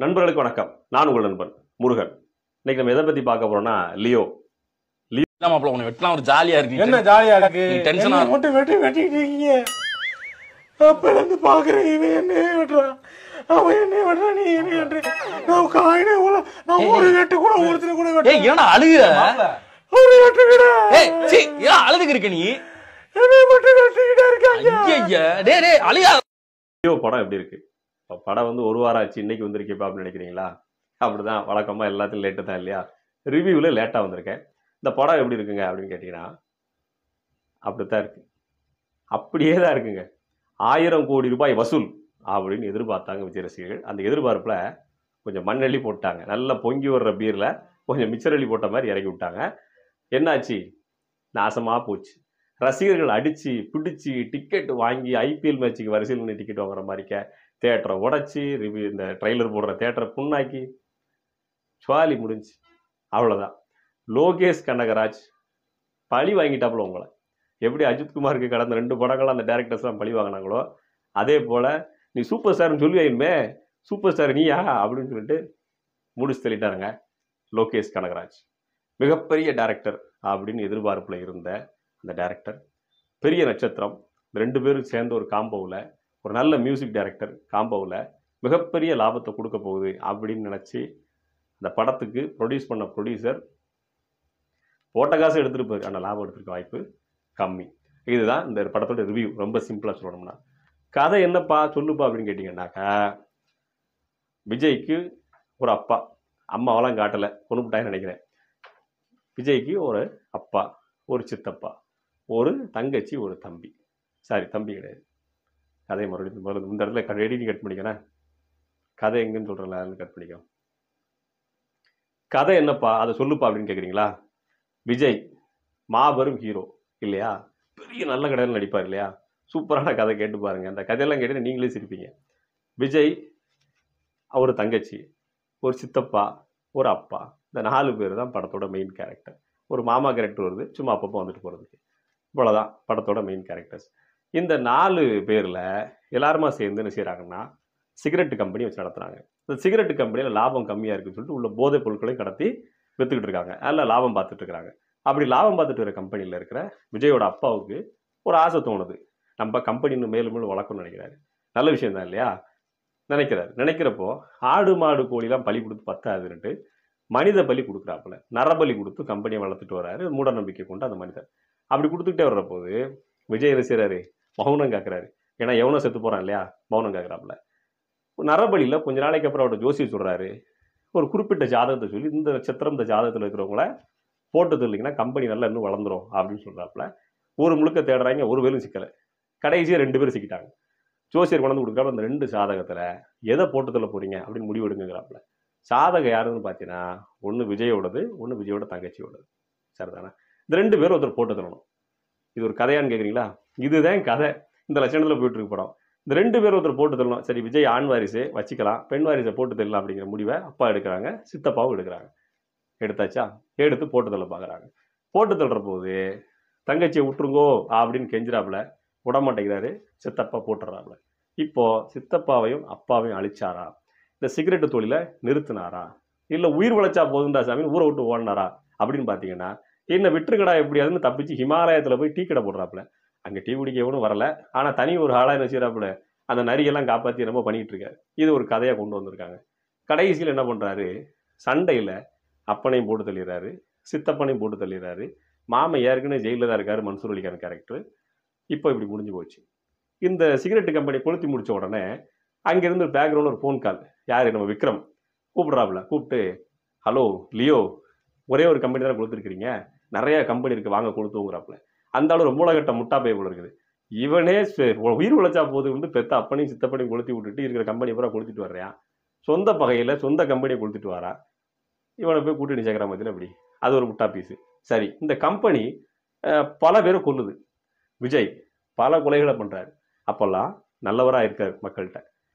நண்பர்களுக்கு வணக்கம் நான் உங்கள் நண்பன் முருகன் இன்னைக்கு நம்ம எதை பத்தி பார்க்க போறோம்னா லியோ என்ன மாப்பிள உன்னை வெட்டலாம் ஒரு ஜாலியா இருக்கு என்ன ஜாலியா இருக்கு நீ tension ஆ- என்னை மட்டும் வெட்டி வெட்டிட்டு இருக்கீங்க அப்ப இருந்து பாக்குறேன் இவன் என்ன வெட்டுறான் அவன் என்ன வெட்டுறான் நீ என்ன வெட்டுற நான் காயினே கூட நான் ஒரு வெட்டு கூட ஒருத்தர் கூட ஏய் வெட்ட ஏன்னா அழுகுற ஒரு வெட்டு கூட ஏய் சீ ஏன் அழுதுக்கு இருக்க நீ என்னை மட்டும் வெட்டிக்கிட்டே இருக்காங்க ஐயா டேய் டேய் அழுகா லியோ படம் எப்படி இருக்கு இப்ப படம் வந்து ஒரு வாரம் ஆச்சு இன்னைக்கு வந்திருக்கேப்பா அப்படின்னு நினைக்கிறீங்களா அப்படிதான் வழக்கமா எல்லாத்தையும் லேட்டு தான் இல்லையா ரிவ்யூவில் லேட்டாக வந்திருக்கேன் இந்த படம் எப்படி இருக்குங்க அப்படின்னு கேட்டிங்கன்னா அப்படித்தான் இருக்கு அப்படியே தான் இருக்குங்க ஆயிரம் கோடி ரூபாய் வசூல் அப்படின்னு எதிர்பார்த்தாங்க விஜய் ரசிகர்கள் அந்த எதிர்பார்ப்பில் கொஞ்சம் மண்ணெள்ளி போட்டாங்க நல்லா பொங்கி வர்ற பீரில் கொஞ்சம் மிச்சரள்ளி போட்ட மாதிரி இறக்கி விட்டாங்க என்னாச்சு நாசமாக போச்சு ரசிகர்கள் அடித்து பிடிச்சி டிக்கெட் வாங்கி ஐபிஎல் மேட்ச்சுக்கு வரிசையில் நின்று டிக்கெட் வாங்குற மாதிரிக்க தேட்டரை உடச்சி ரிவ்யூ இந்த ட்ரைலர் போடுற தேட்டரை புண்ணாக்கி சுவாலி முடிஞ்சு அவ்வளோதான் லோகேஷ் கனகராஜ் பழி வாங்கிட்டாப்புல உங்களை எப்படி அஜித்குமாருக்கு கடந்த ரெண்டு படங்கள் அந்த டேரக்டர்ஸ்லாம் பழி வாங்கினாங்களோ அதே போல் நீ சூப்பர் ஸ்டார்னு சொல்லுவாயுமே சூப்பர் ஸ்டார் நீயா அப்படின்னு சொல்லிட்டு முடிச்சு தள்ளிட்டாருங்க லோகேஷ் கனகராஜ் மிகப்பெரிய டேரக்டர் அப்படின்னு எதிர்பார்ப்பில் இருந்த அந்த டேரக்டர் பெரிய நட்சத்திரம் இந்த ரெண்டு பேரும் சேர்ந்த ஒரு காம்போவில் ஒரு நல்ல மியூசிக் டைரக்டர் காம்போவில் மிகப்பெரிய லாபத்தை கொடுக்க போகுது அப்படின்னு நினச்சி அந்த படத்துக்கு ப்ரொடியூஸ் பண்ண ப்ரொடியூசர் போட்ட காசு எடுத்துருப்பாரு ஆனால் லாபம் எடுத்துருக்க வாய்ப்பு கம்மி இதுதான் இந்த படத்தோட ரிவ்யூ ரொம்ப சிம்பிளாக சொல்லணும்னா கதை என்னப்பா சொல்லுப்பா அப்படின்னு கேட்டிங்கன்னாக்கா விஜய்க்கு ஒரு அப்பா அம்மாவெல்லாம் காட்டலை கொண்டுட்டான்னு நினைக்கிறேன் விஜய்க்கு ஒரு அப்பா ஒரு சித்தப்பா ஒரு தங்கச்சி ஒரு தம்பி சாரி தம்பி கிடையாது கதையை மறுபடியும் முதல்ல இந்த இடத்துல எடிட்டிங் கட் பண்ணிக்கிறேன் கதை எங்கன்னு சொல்கிறேன் கட் பண்ணிக்கிறோம் கதை என்னப்பா அதை சொல்லுப்பா அப்படின்னு கேட்குறீங்களா விஜய் மாபெரும் ஹீரோ இல்லையா பெரிய நல்ல கடையில் நடிப்பார் இல்லையா சூப்பரான கதை கேட்டு பாருங்க அந்த கதையெல்லாம் கேட்டு நீங்களே சிரிப்பீங்க விஜய் ஒரு தங்கச்சி ஒரு சித்தப்பா ஒரு அப்பா இந்த நாலு பேர் தான் படத்தோட மெயின் கேரக்டர் ஒரு மாமா கேரக்டர் வருது சும்மா அப்பப்போ வந்துட்டு போகிறதுக்கு இவ்வளோதான் படத்தோட மெயின் கேரக்டர்ஸ் இந்த நாலு பேரில் எல்லாருமா சேர்ந்து என்ன செய்கிறாங்கன்னா சிகரெட் கம்பெனி வச்சு நடத்துகிறாங்க இந்த சிகரெட் கம்பெனியில் லாபம் கம்மியாக இருக்குன்னு சொல்லிட்டு உள்ள போதைப் பொருட்களையும் கடத்தி விற்றுக்கிட்டு இருக்காங்க அதில் லாபம் பார்த்துட்டு இருக்காங்க அப்படி லாபம் பார்த்துட்டு இருக்கிற கம்பெனியில் இருக்கிற விஜயோட அப்பாவுக்கு ஒரு ஆசை தோணுது நம்ம கம்பெனின்னு மேலும் மேலும் வளர்க்கணும்னு நினைக்கிறாரு நல்ல விஷயம் தான் இல்லையா நினைக்கிறாரு நினைக்கிறப்போ ஆடு மாடு கோழிலாம் பலி கொடுத்து பத்தாதுன்ட்டு மனித பலி கொடுக்குறாப்புல நரபலி கொடுத்து கம்பெனியை வளர்த்துட்டு வராரு மூட நம்பிக்கை கொண்டு அந்த மனிதர் அப்படி கொடுத்துக்கிட்டே வர்ற போது விஜய் என்ன செய்றாரு மௌனம் காக்குறாரு ஏன்னா எவனோ செத்து போறான் இல்லையா மௌனம் காக்குறாப்புல நரபலியில் கொஞ்ச நாளைக்கு அப்புறம் அவரோட ஜோசியை சொல்றாரு ஒரு குறிப்பிட்ட ஜாதகத்தை சொல்லி இந்த நட்சத்திரம் இந்த ஜாதகத்தில் இருக்கிறவங்கள போட்டு தரலைங்கன்னா கம்பெனி நல்லா இன்னும் வளர்ந்துரும் அப்படின்னு சொல்றாப்புல ஒரு முழுக்க தேடுறாங்க ஒரு வேலும் சிக்கலை கடைசியாக ரெண்டு பேரும் சிக்கிட்டாங்க ஜோசியர் கொண்டு வந்து கொடுக்குறப்ப அந்த ரெண்டு ஜாதகத்தில் எதை போட்டு தள்ள போறீங்க அப்படின்னு முடிவு எடுங்கிறாப்புல ஜாதகம் யாருன்னு பார்த்தீங்கன்னா ஒன்று விஜயோடது ஒன்று விஜயோட தங்கச்சியோடது சரிதானே இந்த ரெண்டு பேரும் ஒருத்தர் போட்டு தரணும் இது ஒரு கதையான்னு கேட்குறீங்களா இதுதான் கதை இந்த லட்சணத்தில் போயிட்டு இருக்கு படம் இந்த ரெண்டு பேரும் ஒருத்தர் போட்டு தரணும் சரி விஜய் ஆண் வாரிசு வச்சுக்கலாம் பெண் வாரிசை போட்டு தரலாம் அப்படிங்கிற முடிவை அப்பா எடுக்கிறாங்க சித்தப்பாவும் எடுக்கிறாங்க எடுத்தாச்சா எடுத்து போட்டு தள்ள பார்க்குறாங்க போட்டு தள்ளுற போது தங்கச்சியை விட்டுருங்கோ அப்படின்னு கெஞ்சிராப்புல விட மாட்டேங்கிறாரு சித்தப்பா போட்டுறாப்புல இப்போ சித்தப்பாவையும் அப்பாவையும் அழிச்சாரா இந்த சிகரெட்டு தொழிலை நிறுத்தினாரா இல்லை உயிர் உழைச்சா போதுண்டா சாமி ஊரை விட்டு ஓடினாரா அப்படின்னு பார்த்தீங்கன்னா என்ன விட்டுருக்கடா எப்படியாதுன்னு தப்பிச்சு ஹிமாலயத்தில் போய் டீ கடை போடுறாப்புல அங்கே டீ குடிக்க எவனும் வரல ஆனால் தனி ஒரு ஆளாக என்ன செய்யறாப்புல அந்த நரியெல்லாம் காப்பாற்றி ரொம்ப பண்ணிட்டு இருக்காரு இது ஒரு கதையாக கொண்டு வந்திருக்காங்க கடைசியில் என்ன பண்ணுறாரு சண்டையில் அப்பனையும் போட்டு தள்ளிடுறாரு சித்தப்பனையும் போட்டு தள்ளிடுறாரு மாமன் ஏற்கனவே ஜெயிலில் தான் இருக்காரு மன்சூர் அலிகான் கேரக்டர் இப்போ இப்படி முடிஞ்சு போச்சு இந்த சிகரெட் கம்பெனி கொளுத்தி முடிச்ச உடனே அங்கேருந்து ஒரு பேக்ரவுண்ட் ஒரு ஃபோன் கால் யார் நம்ம விக்ரம் கூப்பிடுறாப்புல கூப்பிட்டு ஹலோ லியோ ஒரே ஒரு கம்பெனி தானே கொடுத்துருக்கிறீங்க நிறைய கம்பெனி இருக்குது வாங்க கொடுத்துங்கிறாப்புல அந்த ஆளு ரொம்ப உலகட்ட முட்டா பை போல இருக்குது இவனே சே- உயிர் உழைச்சா போது வந்து பெத்த அப்பனையும் சித்தப்பனையும் கொளுத்தி விட்டுட்டு இருக்கிற கம்பெனி பூரா கொளுத்திட்டு வர்றான் சொந்த பகையில் சொந்த கம்பெனியை கொளுத்திட்டு வரா இவனை போய் கூட்டணி சேர்க்குற மாதிரி அப்படி அது ஒரு முட்டா பீஸு சரி இந்த கம்பெனி அஹ், பல பேரை கொல்லுது விஜய் பல கொலைகளை பண்ணுறாரு அப்போல்லாம் நல்லவராக இருக்கார் மக்கள்கிட்ட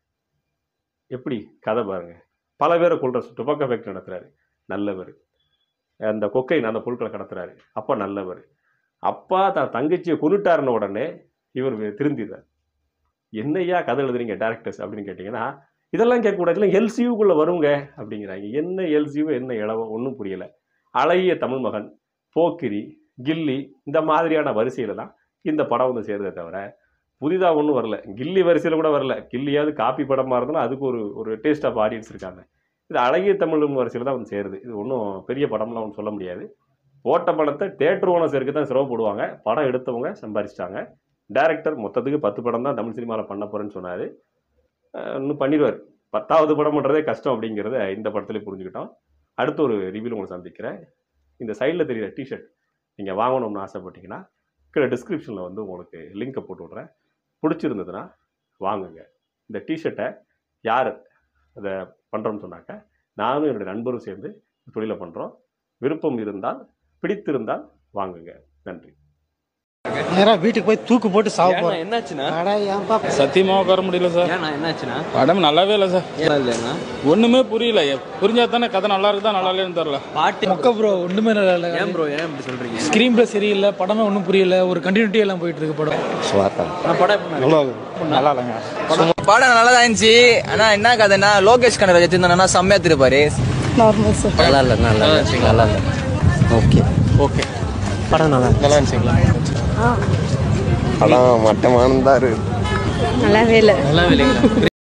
எப்படி கதை பாருங்க பல பேரை கொள்ற டுபாக்கோ ஃபேக்டரி நடத்துறாரு நல்லவர் அந்த கொக்கை அந்த பொருட்களை கடத்துறாரு அப்பா நல்லவர் அப்பா தான் தங்கச்சியை கொண்டுட்டாருன உடனே இவர் திருந்திடுறார் என்னையா கதை எழுதுறீங்க டேரக்டர்ஸ் அப்படின்னு கேட்டிங்கன்னா இதெல்லாம் கேட்கக்கூடாது இல்லை எல்சியூக்குள்ளே வருங்க அப்படிங்கிறாங்க என்ன எல்சியூ என்ன இளவோ ஒன்றும் புரியலை அழகிய தமிழ் மகன் போக்கிரி கில்லி இந்த மாதிரியான வரிசையில் தான் இந்த படம் வந்து சேருதே தவிர புதிதாக ஒன்றும் வரல கில்லி வரிசையில் கூட வரல கில்லியாவது காப்பி படமாக இருந்தாலும் அதுக்கு ஒரு ஒரு டேஸ்ட் ஆஃப் ஆடியன்ஸ் இருக்காங்க இது அழகிய தமிழ் வரிசையில் தான் வந்து சேருது இது ஒன்றும் பெரிய படம்லாம் ஒன்றும் சொல்ல முடியாது போட்ட படத்தை தேட்டர் ஓனர்ஸருக்கு தான் செலவு போடுவாங்க படம் எடுத்தவங்க சம்பாரிச்சிட்டாங்க டேரக்டர் மொத்தத்துக்கு பத்து படம் தான் தமிழ் சினிமாவில் பண்ண போகிறேன்னு சொன்னார் இன்னும் பண்ணிடுவார் பத்தாவது படம் பண்ணுறதே கஷ்டம் அப்படிங்கிறத இந்த படத்துல புரிஞ்சுக்கிட்டோம் அடுத்த ஒரு ரிவ்யூவில் உங்களை சந்திக்கிறேன் இந்த சைடில் தெரியுற டிஷர்ட் நீங்கள் வாங்கணும்னு ஆசைப்பட்டீங்கன்னா கீழே டிஸ்கிரிப்ஷனில் வந்து உங்களுக்கு லிங்கை போட்டு விட்றேன் பிடிச்சிருந்ததுன்னா வாங்குங்க இந்த டிஷர்ட்டை யார் அதை பண்ணுறோம்னு சொன்னாக்க நானும் என்னுடைய நண்பரும் சேர்ந்து தொழிலை பண்ணுறோம் விருப்பம் இருந்தால் பிடித்திருந்தால் வாங்குங்க நன்றி நேரா வீட்டுக்கு போய் தூக்கு போட்டு சாவ போறேன் என்னாச்சுண்ணா அடா ஏன்பா சத்தியமா உட்கார முடியல சார் ஏண்ணா என்னாச்சுண்ணா படம் நல்லாவே இல்லை சார் ஏன் இல்லைண்ணா ஒண்ணுமே புரியல புரிஞ்சா தானே கதை நல்லா இருக்குதா நல்லா இல்லைன்னு தெரியல பாட்டு மொக்க ப்ரோ ஒண்ணுமே நல்லா இல்ல ஏன் ப்ரோ ஏன் இப்படி சொல்றீங்க ஸ்கிரீன் பிளே சரியில்லை படமே ஒன்றும் புரியல ஒரு கண்டினியூட்டி எல்லாம் போயிட்டு இருக்கு படம் நான் படம் எப்படி நல்லா இல்லைங்க படம் நல்லா தான் இருந்துச்சு ஆனா என்ன கதைன்னா லோகேஷ் கனகராஜ் வச்சிருந்தானா செம்மையா திருப்பாரு நார்மல் சார் நல்லா இல்லை நல்லா இல்லை நல்லா இல்லை ஓகே ஓகே படம் நல்லா நல்லா இருந்துச்சுங்களா படம் மட்டமானதா இருக்கு நல்லாவே இல்லைங்களா